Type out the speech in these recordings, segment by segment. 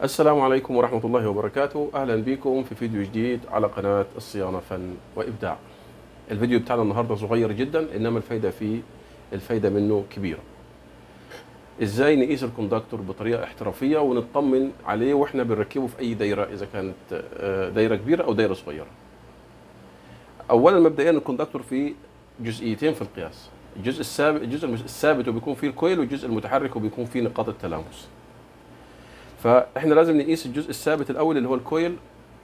السلام عليكم ورحمة الله وبركاته أهلا بكم في فيديو جديد على قناة الصيانة فن وإبداع الفيديو بتاعنا النهاردة صغير جدا إنما الفايدة فيه الفايدة منه كبيرة إزاي نقيس الكوندكتور بطريقة احترافية ونطمن عليه وإحنا بنركبه في أي دايرة إذا كانت آه، دايرة كبيرة أو دايرة صغيرة أولا مبدئيا الكوندكتور فيه جزئيتين في القياس الجزء الثابت الجزء الثابت وبيكون فيه الكويل والجزء المتحرك وبيكون فيه نقاط التلامس فاحنا لازم نقيس الجزء الثابت الاول اللي هو الكويل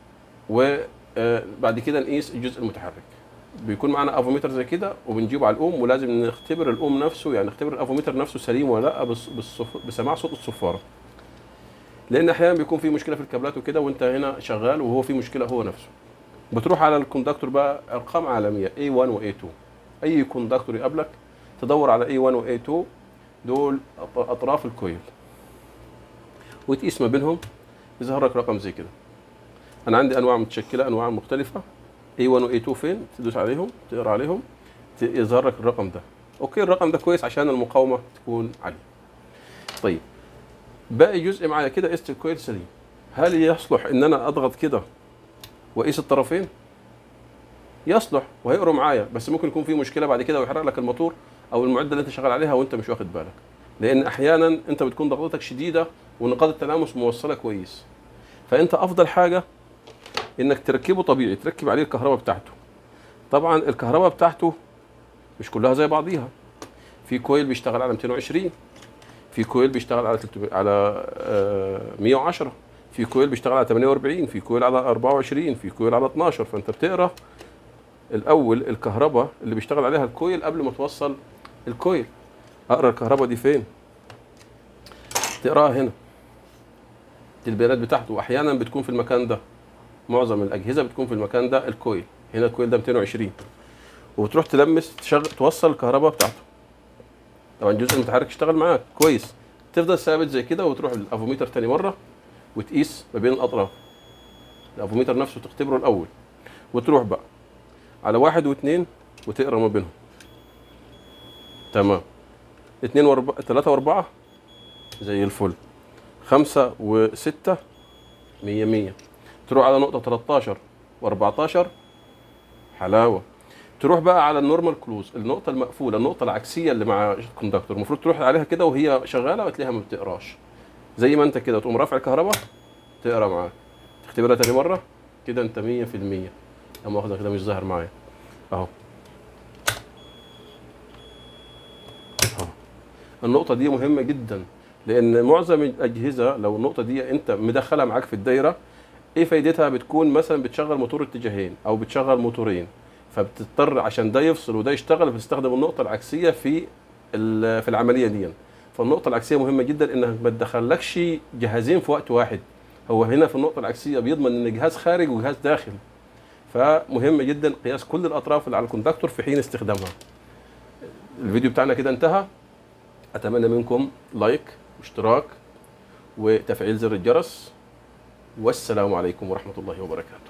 وبعد كده نقيس الجزء المتحرك بيكون معانا افوميتر زي كده وبنجيبه على الام ولازم نختبر الام نفسه يعني نختبر الافوميتر نفسه سليم ولا لا بس بالصف... بسماع صوت الصفاره لان احيانا بيكون في مشكله في الكابلات وكده وانت هنا شغال وهو في مشكله هو نفسه بتروح على الكوندكتور بقى ارقام عالميه A1 و A2 اي كوندكتور يقابلك تدور على A1 و A2 دول أط- اطراف الكويل وتقيس ما بينهم يظهر لك رقم زي كده انا عندي انواع متشكله انواع مختلفه A1 و A2 فين تدوس عليهم تقرا عليهم ت- يظهر لك الرقم ده اوكي الرقم ده كويس عشان المقاومه تكون عاليه طيب باقي جزء معايا كده قست الكويل سليم هل يصلح ان انا اضغط كده واقيس الطرفين يصلح وهيقروا معايا بس ممكن يكون في مشكله بعد كده ويحرق لك الموتور او المعده اللي انت شغال عليها وانت مش واخد بالك لان احيانا انت بتكون ضغطتك شديده ونقاط التلامس موصله كويس فانت افضل حاجه انك تركبه طبيعي تركب عليه الكهرباء بتاعته طبعا الكهرباء بتاعته مش كلها زي بعضيها في كويل بيشتغل على 220 في كويل بيشتغل على 300 على آه، 110 في كويل بيشتغل على 48 في كويل على 24 في كويل على 12 فانت بتقرا الاول الكهرباء اللي بيشتغل عليها الكويل قبل ما توصل الكويل اقرا الكهرباء دي فين تقراها هنا دي البيانات بتاعته واحيانا بتكون في المكان ده معظم الاجهزه بتكون في المكان ده الكويل هنا الكويل ده 220 وبتروح تلمس تشغل توصل الكهرباء بتاعته طبعا الجزء المتحرك يشتغل معاك كويس تفضل ثابت زي كده وتروح للافوميتر تاني مره وتقيس ما بين الاطراف الافوميتر نفسه تختبره الاول وتروح بقى على واحد واثنين وتقرا ما بينهم تمام اثنين واربعة ثلاثة واربعة زي الفل خمسة وستة مية مية تروح على نقطة 13 و14 حلاوة تروح بقى على النورمال كلوز النقطة المقفولة النقطة العكسية اللي مع الكوندكتور المفروض تروح عليها كده وهي شغالة وتلاقيها ما بتقراش زي ما انت كده تقوم رافع الكهرباء تقرا معاك تختبرها تاني مرة كده انت 100% اما واخدها كده مش ظاهر معايا اهو اهو النقطة دي مهمة جدا لأن معظم الأجهزة لو النقطة دي أنت مدخلها معاك في الدايرة إيه فايدتها بتكون مثلا بتشغل موتور اتجاهين أو بتشغل موتورين فبتضطر عشان ده يفصل وده يشتغل بتستخدم النقطة العكسية في ال- في العملية دي فالنقطة العكسية مهمة جدا إنها ما تدخلكش جهازين في وقت واحد هو هنا في النقطة العكسية بيضمن إن جهاز خارج وجهاز داخل فمهم جدا قياس كل الأطراف اللي على الكوندكتور في حين استخدامها الفيديو بتاعنا كده انتهى اتمنى منكم لايك واشتراك وتفعيل زر الجرس والسلام عليكم ورحمه الله وبركاته